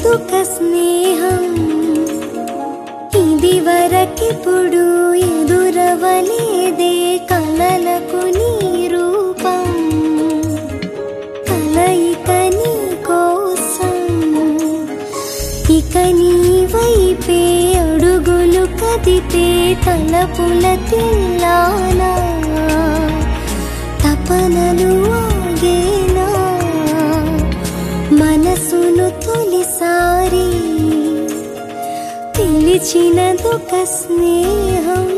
పిలిచినదొక స్నేహం ఇది వరకెప్పుడు ఎదురవలేదే కలలకు నీ రూపం కలయిక నీ కోసం ఇక నీ వైపే అడుగులు కదిపే తలపుల తిల్లానా తపనలు ఆగేనా మనసును తొలిసారి పిలిచినదొక స్నేహం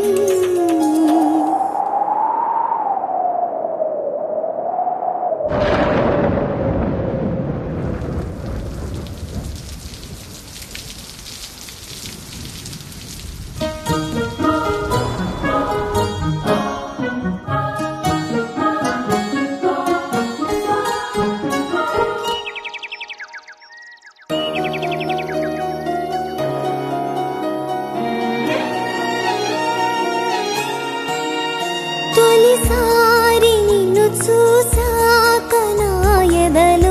తొలిసారి నిన్ను చూసాక నా ఎదలో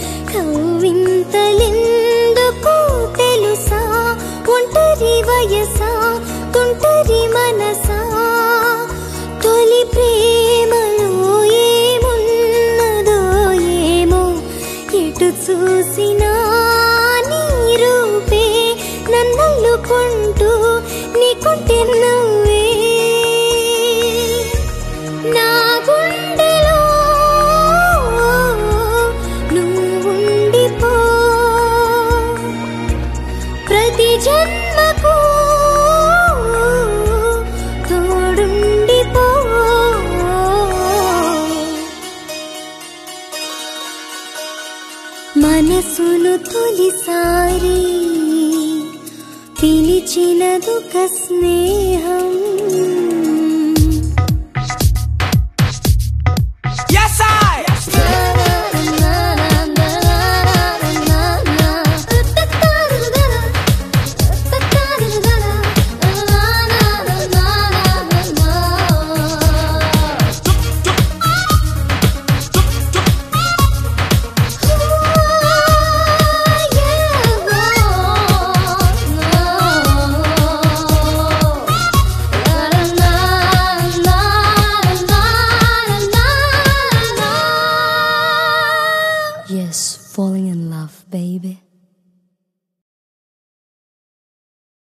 కవ్వింతలెందుకు తెలుసా ఒంటరి వయసా తుంటరి మనసా తొలి ప్రేమలో ఏమున్నదో ఏమో ఎటు చూసినా నీ రూపే నన్నల్లుకుంటూ నీకుంటే నువ్వే నా గుండెలో నువ్వుండిపో ప్రతి జన్మకు తోడుండిపో మనసును తొలిసారి పిలిచినదొక స్నేహం Yes, I. Yes, falling in love, baby.